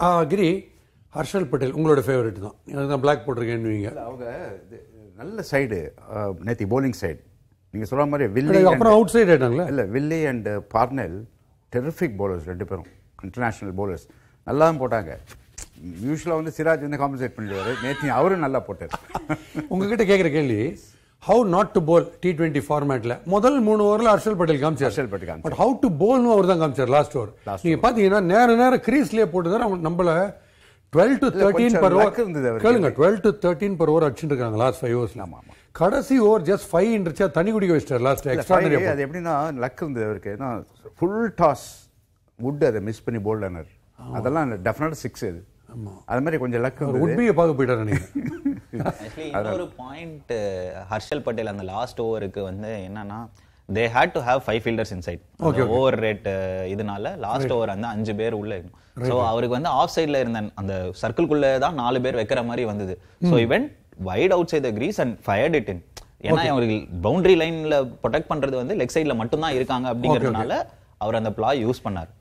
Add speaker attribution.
Speaker 1: கிரி ஹர்ஷல் பட்டேல் உங்களோட ஃபேவரட் தான் எனக்கு தான் பிளாக் போட்டிருக்கேன்னு
Speaker 2: இல்ல, அவங்க இது- நல்ல சைடு நேத்தி bowling சைடு நீங்க சொல்ற மாதிரி வில்லி
Speaker 1: அப்புறம் அவுட் சைட் ஆயிட்டாங்களே
Speaker 2: இல்ல Willey and Parnell terrific bowlers ரெண்டு பேரும் இன்டர்நேஷனல் bowlers நல்லா தான் போட்டாங்க யூஸ்வலாக வந்து சிராஜ் வந்து காம்பன்சேட் பண்ணிடுவாரு நேத்தி அவரும் நல்லா போட்டார்
Speaker 1: உங்ககிட்ட கேட்குற கேள்வி how not to bowl T twenty ஃபார்மேட்ல முதல் மூணு ஓவரில் ஹர்ஷல் பட்டேல் காமிச்சார்
Speaker 2: ஹர்ஷல் பட்டேல் காமிச்சார்.
Speaker 1: பட் ஹவு டு போல்னு அவர் தான் காமிச்சார் லாஸ்ட் ஓவர் நீங்க பாத்தீங்கன்னா நேர நேரம் கிரீஸ்லயே போட்டுதான் அவங்க நம்மள டுவெல் டு தேர்ட்டீன்
Speaker 2: கொஞ்சம்
Speaker 1: பர்
Speaker 2: luck
Speaker 1: ஓவர்
Speaker 2: இருந்தது அவருக்கு.
Speaker 1: கேளுங்க twelve to thirteen per over அடிச்சுட்டு இருக்காங்க லாஸ்ட் ஃபைவ் ஓவர்ஸ்ல கடைசி ஓவர் ஜஸ்ட் ஃபைவ் இருந்துச்சா தண்ணி குடிக்க வச்சிட்டார் லாஸ்ட்
Speaker 2: இல்ல,
Speaker 1: எக்ஸ்ட்ராடனரி
Speaker 2: five, அது எப்படின்னா லக் இருந்தது அவருக்கு ஏன்னா ஃபுல் டாஸ் வுட் அதை மிஸ் பண்ணி போல்ட் ஆனார் அதெல்லாம் டெஃபினட் சிக்ஸ் அது அது மாதிரி கொஞ்சம் லக் இருந்தது
Speaker 1: உட்பியை பார்க்க போயிட்டார் நினைக்கிறேன்
Speaker 3: ஆக்சுவலி இன்னொரு பாயிண்ட் ஹர்ஷல் பட்டேல் அந்த லாஸ்ட் ஓவருக்கு வந்து என்னன்னா they had to have five fielders inside over rate இதனால லாஸ்ட் ஓவர் வந்து அஞ்சு பேர் உள்ள ஸோ அவருக்கு வந்து ஆஃப் சைடில் இருந்த அந்த சர்க்கிள்குள்ள தான் நாலு பேர் வைக்கிற மாதிரி வந்தது ஸோ இவன் wide outside the crease and fired it in ஏன்னா அவருக்கு பவுண்டரி லைன்ல ப்ரொடெக்ட் பண்றது வந்து லெக் சைடில் மட்டும்தான் இருக்காங்க அப்படிங்கிறதுனால அவர் அந்த பிளா யூஸ் பண்ணார்